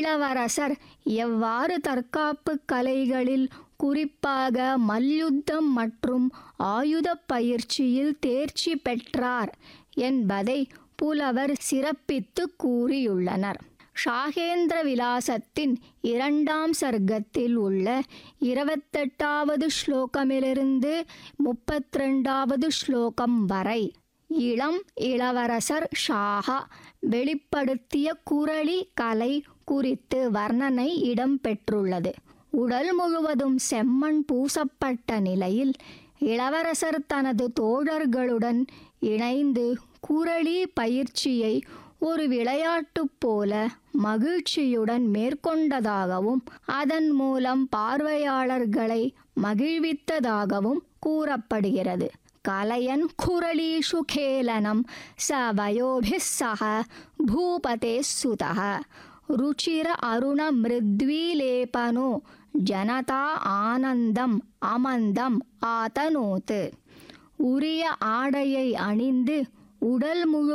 இளவரசர் எவ்வாறு தற்காப்பு கலைகளில் குறிப்பாக மல்யுத்தம் மற்றும் ஆயுதப் பயிற்சியில் தேர்ச்சி பெற்றார் என்பதை புலவர் சிறப்பித்து கூறியுள்ளனர் ஷாகேந்திர விலாசத்தின் இரண்டாம் சர்க்கத்தில் உள்ள இருபத்தெட்டாவது ஸ்லோகமிலிருந்து முப்பத்திரெண்டாவது ஸ்லோகம் வரை இளம் இளவரசர் ஷாஹா வெளிப்படுத்திய குரளி கலை குறித்து வர்ணனை இடம்பெற்றுள்ளது உடல் முழுவதும் செம்மண் பூசப்பட்ட நிலையில் இளவரசர் தனது தோழர்களுடன் இணைந்து குரளி பயிற்சியை ஒரு விளையாட்டு போல மகிழ்ச்சியுடன் மேற்கொண்டதாகவும் அதன் மூலம் பார்வையாளர்களை மகிழ்வித்ததாகவும் கூறப்படுகிறது கலையன் குரளீஷு கேலனம் ச வயோபிஸ் சக பூபதே சுதः ருச்சிர அருண மிருத்வீலேபனோ ஜனதா ஆனந்தம் அமந்தம் ஆதனோத்து உரிய ஆடையை அணிந்து உடல் முழு